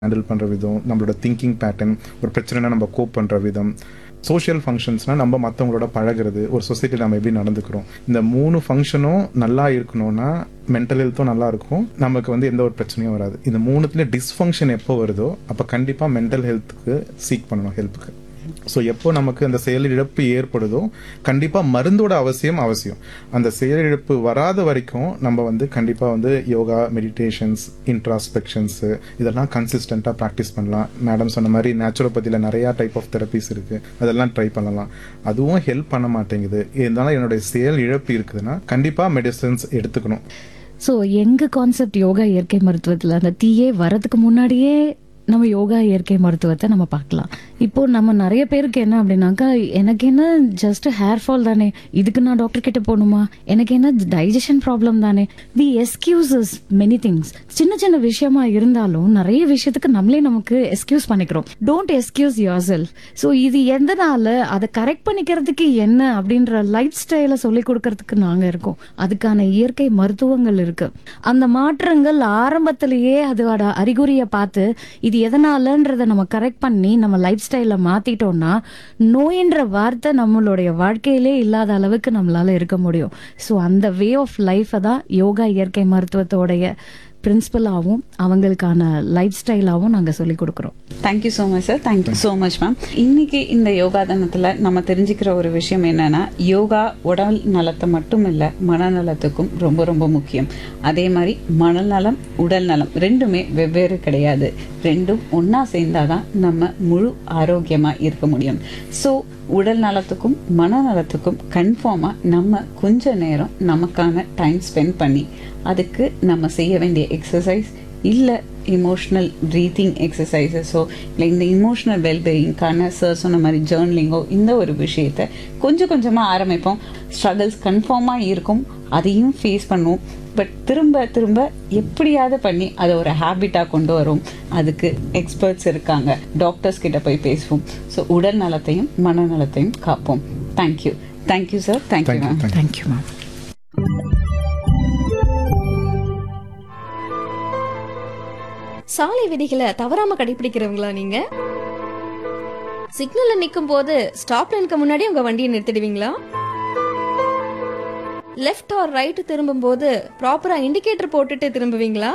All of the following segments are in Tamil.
ஹேண்டில் பண்ணுற விதம் நம்மளோட திங்கிங் பேட்டர்ன் ஒரு பிரச்சனைனா நம்ம கோப் பண்ணுற விதம் சோஷியல் ஃபங்க்ஷன்ஸ்னால் நம்ம மற்றவங்களோட பழகிறது ஒரு சொசைட்டியில் நம்ம எப்படி நடந்துக்கிறோம் இந்த மூணு ஃபங்க்ஷனும் நல்லா இருக்கணும்னா மென்டல் ஹெல்த்தும் நல்லா இருக்கும் நமக்கு வந்து எந்த ஒரு பிரச்சனையும் வராது இந்த மூணுத்துலேயும் டிஸ்ஃபங்க்ஷன் எப்போ வருதோ அப்போ கண்டிப்பாக மென்டல் ஹெல்த்துக்கு சீக் பண்ணணும் ஹெல்ப்புக்கு ஸோ எப்போ நமக்கு அந்த செயலிழப்பு ஏற்படுதோ கண்டிப்பாக மருந்தோட அவசியம் அவசியம் அந்த செயலிழப்பு வராத வரைக்கும் நம்ம வந்து கண்டிப்பாக வந்து யோகா மெடிடேஷன்ஸ் இன்ட்ராஸ்பெக்ஷன்ஸு இதெல்லாம் கன்சிஸ்டண்ட்டாக ப்ராக்டிஸ் பண்ணலாம் மேடம் சொன்ன மாதிரி நேச்சுரோபதியில் நிறையா டைப் ஆஃப் தெரப்பிஸ் இருக்குது அதெல்லாம் ட்ரை பண்ணலாம் அதுவும் ஹெல்ப் பண்ண மாட்டேங்குது இருந்தாலும் என்னுடைய செயல் இழப்பு இருக்குதுன்னா கண்டிப்பாக மெடிசன்ஸ் எடுத்துக்கணும் ஸோ எங்க கான்செப்ட் யோகா இயற்கை மருத்துவத்தில் அந்த தீயே வரதுக்கு முன்னாடியே நம்ம யோகா இயற்கை மருத்துவத்தை நம்ம பார்க்கலாம் இப்போ நம்ம நிறைய பேருக்கு என்ன அப்படின்னாக்கா எனக்கு என்ன ஜஸ்ட் ஹேர் ஃபால் தானே இதுக்கு நான் டாக்டர் கிட்ட போகணுமா எனக்கு என்ன டைஜஷன் ப்ராப்ளம் தானே தி எஸ்கியூசஸ் மெனி திங்ஸ் சின்ன சின்ன விஷயமா இருந்தாலும் நிறைய விஷயத்துக்கு நம்மளே நமக்கு எஸ்கியூஸ் பண்ணிக்கிறோம் don't excuse your yourself so எதனால அதை கரெக்ட் பண்ணிக்கிறதுக்கு என்ன அப்படின்ற லைஃப் ஸ்டைலை சொல்லி கொடுக்கறதுக்கு நாங்க இருக்கோம் அதுக்கான இயற்கை மருத்துவங்கள் இருக்கு அந்த மாற்றங்கள் ஆரம்பத்திலேயே அதோட அறிகுறியை பார்த்து இது எதனாலன்றதை நம்ம கரெக்ட் பண்ணி நம்ம லைஃப் ஸ்டைல மாத்திட்டோம்னா நோயின்ற வார்த்தை நம்மளுடைய வாழ்க்கையிலே இல்லாத அளவுக்கு நம்மளால இருக்க முடியும் ஸோ அந்த வே ஆஃப் லைஃபை தான் யோகா இயற்கை மருத்துவத்தோடைய பிரின்சிபலாகவும் அவங்களுக்கான லைஃப் ஸ்டைலாகவும் நாங்கள் சொல்லி கொடுக்குறோம் thank you so much sir thank you so much ma'am இன்னைக்கு இந்த யோகா தினத்தில் நம்ம தெரிஞ்சுக்கிற ஒரு விஷயம் என்னன்னா யோகா உடல் நலத்தை மட்டும் இல்லை மனநலத்துக்கும் ரொம்ப ரொம்ப முக்கியம் அதே மாதிரி மனநலம் உடல் நலம் ரெண்டுமே வெவ்வேறு கிடையாது ரெண்டும் ஒன்றா சேர்ந்தாதான் நம்ம முழு ஆரோக்கியமாக இருக்க முடியும் ஸோ உடல் நலத்துக்கும் மனநலத்துக்கும் கன்ஃபார்மாக நம்ம கொஞ்ச நேரம் நமக்கான டைம் ஸ்பெண்ட் பண்ணி அதுக்கு நம்ம செய்ய வேண்டிய எக்ஸசைஸ் இல்லை இமோஷ்னல் ப்ரீத்திங் எக்ஸசைசஸோ இல்லை இந்த இமோஷ்னல் வெல்பீயிங்கான சார் சொன்ன மாதிரி ஜேர்னலிங்கோ இந்த ஒரு விஷயத்த கொஞ்சம் கொஞ்சமாக ஆரம்பிப்போம் ஸ்ட்ரகிள்ஸ் கன்ஃபார்மாக இருக்கும் அதையும் ஃபேஸ் பண்ணுவோம் பட் திரும்ப திரும்ப எப்படியாவது பண்ணி அதை ஒரு ஹேபிட்டாக கொண்டு வரும் அதுக்கு எக்ஸ்பர்ட்ஸ் இருக்காங்க டாக்டர்ஸ் கிட்ட போய் பேசுவோம் ஸோ உடல் நலத்தையும் மனநலத்தையும் காப்போம் thank you thank you sir thank you thank you ma'am thank you thank you ma'am சாலை விதிகளை தவறாம கடைபிடிக்கிறவங்களா நீங்க சிக்னல்ல நிக்கும் போது ஸ்டாப் லைனுக்கு முன்னாடி உங்க வண்டியை நிறுத்திடுவீங்களா லெஃப்ட் ஆர் ரைட் திரும்பும் போது ப்ராப்பரா இண்டிகேட்டர் போட்டுட்டு திரும்புவீங்களா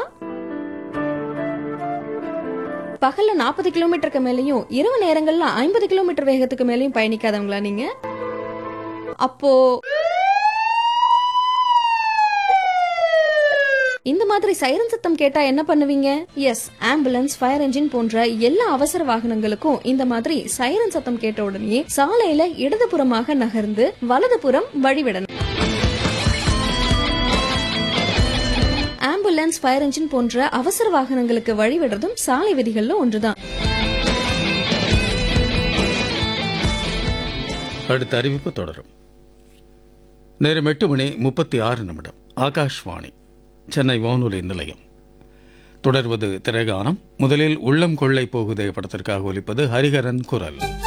பகல்ல நாற்பது கிலோமீட்டருக்கு மேலயும் இரவு நேரங்கள்ல ஐம்பது கிலோமீட்டர் வேகத்துக்கு மேலயும் பயணிக்காதவங்களா நீங்க அப்போ இந்த மாதிரி சைரன் சத்தம் கேட்டா என்ன பண்ணுவீங்க எஸ் ஆம்புலன்ஸ் ஃபயர் என்ஜின் போன்ற எல்லா அவசர வாகனங்களுக்கும் இந்த மாதிரி சைரன் சத்தம் கேட்ட உடனே சாலையில இடதுபுறமாக நகர்ந்து வலதுபுறம் வழிவிடணும் ஆம்புலன்ஸ் ஃபயர் என்ஜின் போன்ற அவசர வாகனங்களுக்கு வழிவிடுறதும் சாலை விதிகள்ல ஒன்றுதான் அடுத்த அறிவிப்பு தொடரும் நேரம் எட்டு மணி முப்பத்தி ஆறு நிமிடம் ஆகாஷ்வாணி சென்னை வானொலி நிலையம் தொடர்வது திரைகானம் முதலில் உள்ளம் கொள்ளை போகுதே படத்திற்காக ஒலிப்பது ஹரிஹரன் குரல்